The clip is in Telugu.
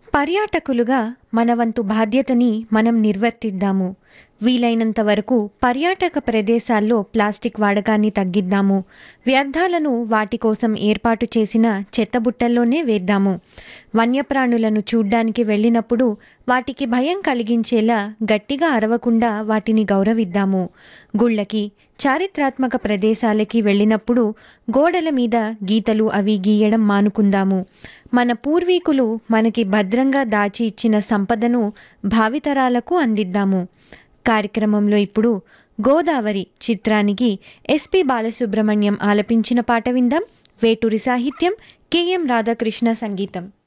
పర్యాటకులుగా మన వంతు బాధ్యతని మనం నిర్వర్తిద్దాము వీలైనంత వరకు పర్యాటక ప్రదేశాల్లో ప్లాస్టిక్ వాడకాన్ని తగ్గిద్దాము వ్యర్థాలను వాటి కోసం ఏర్పాటు చేసిన చెత్తబుట్టల్లోనే వేద్దాము వన్యప్రాణులను చూడ్డానికి వెళ్ళినప్పుడు వాటికి భయం కలిగించేలా గట్టిగా అరవకుండా వాటిని గౌరవిద్దాము గుళ్ళకి చారిత్రాత్మక ప్రదేశాలకి వెళ్ళినప్పుడు గోడల మీద గీతలు అవి గీయడం మానుకుందాము మన పూర్వీకులు మనకి భద్రంగా దాచి ఇచ్చిన సంపదను భావితరాలకు అందిద్దాము కార్యక్రమంలో ఇప్పుడు గోదావరి చిత్రానికి ఎస్పి బాలసుబ్రహ్మణ్యం ఆలపించిన పాట విందాం వేటూరి సాహిత్యం కెఎం రాధాకృష్ణ సంగీతం